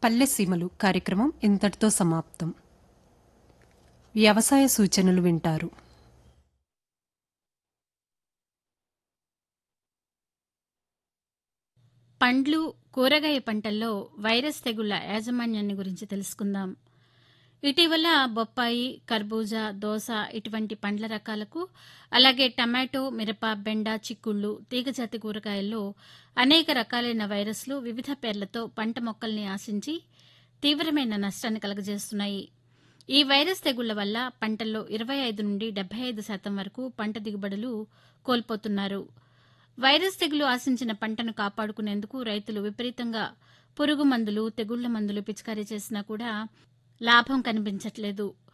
పల్లె సీమలు కార్యక్రమం ఇంతటితో సమాప్తం వ్యవసాయ సూచనలు వింటారు పండ్లు కూరగాయ పంటల్లో వైరస్ తెగుళ్ల యాజమాన్యాన్ని గురించి తెలుసుకుందాం ఇటీవల బొప్పాయి కర్బూజా దోస ఇటువంటి పండ్ల రకాలకు అలాగే టమాటో మిరప బెండ చిక్కుళ్ళు తీగజాతి కూరగాయల్లో అనేక రకాలైన వైరస్లు వివిధ పేర్లతో పంట మొక్కల్ని ఆశించి తీవ్రమైన నష్టాన్ని కలుగజేస్తున్నాయి ఈ వైరస్ తెగుళ్ల వల్ల పంటల్లో ఇరవై ఐదు నుండి డెబ్బై ఐదు శాతం వరకు పంట దిగుబడులు కోల్పోతున్నారు వైరస్ తెగులు ఆశించిన పంటను కాపాడుకునేందుకు రైతులు విపరీతంగా పురుగు మందులు తెగుళ్ల మందులు పిచికారీ చేసినా కూడా లాభం కనిపించట్లేదు